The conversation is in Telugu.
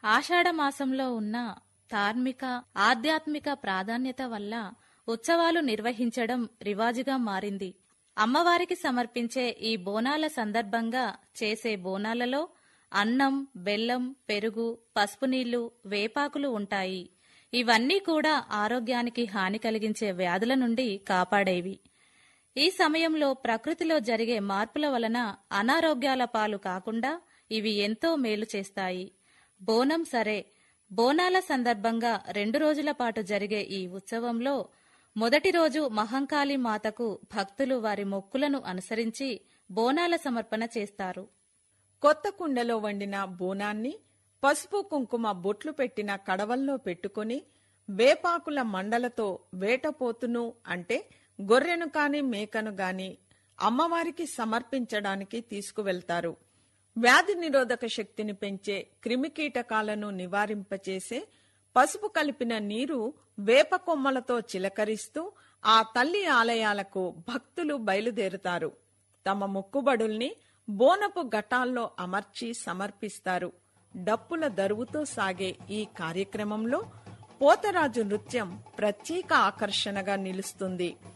ఆషాఢ మాసంలో ఉన్న ధార్మిక ఆధ్యాత్మిక ప్రాధాన్యత వల్ల ఉత్సవాలు నిర్వహించడం రివాజుగా మారింది అమ్మవారికి సమర్పించే ఈ బోనాల సందర్భంగా చేసే బోనాలలో అన్నం బెల్లం పెరుగు పసుపు నీళ్లు వేపాకులు ఉంటాయి ఇవన్నీ కూడా ఆరోగ్యానికి హాని కలిగించే వ్యాధుల నుండి కాపాడేవి ఈ సమయంలో ప్రకృతిలో జరిగే మార్పుల వలన అనారోగ్యాల పాలు కాకుండా ఇవి ఎంతో మేలు చేస్తాయి బోనం సరే బోనాల సందర్భంగా రెండు రోజుల పాటు జరిగే ఈ ఉత్సవంలో మొదటి రోజు మహంకాళి మాతకు భక్తులు వారి మొక్కులను అనుసరించి బోనాల సమర్పణ చేస్తారు కొత్త కుండలో వండిన బోనాన్ని పసుపు కుంకుమ బొట్లు పెట్టిన కడవల్లో పెట్టుకుని వేపాకుల మండలతో వేటపోతును అంటే గొర్రెను కాని మేకను గాని అమ్మవారికి సమర్పించడానికి తీసుకువెళ్తారు వ్యాధి నిరోధక శక్తిని పెంచే క్రిమికీటకాలను నివారింపచేసే పసుపు కలిపిన నీరు వేప కొమ్మలతో చిలకరిస్తూ ఆ తల్లి ఆలయాలకు భక్తులు బయలుదేరుతారు తమ మొక్కుబడుల్ని బోనపు ఘటాల్లో అమర్చి సమర్పిస్తారు డప్పుల దరువుతో సాగే ఈ కార్యక్రమంలో పోతరాజు నృత్యం ప్రత్యేక ఆకర్షణగా నిలుస్తుంది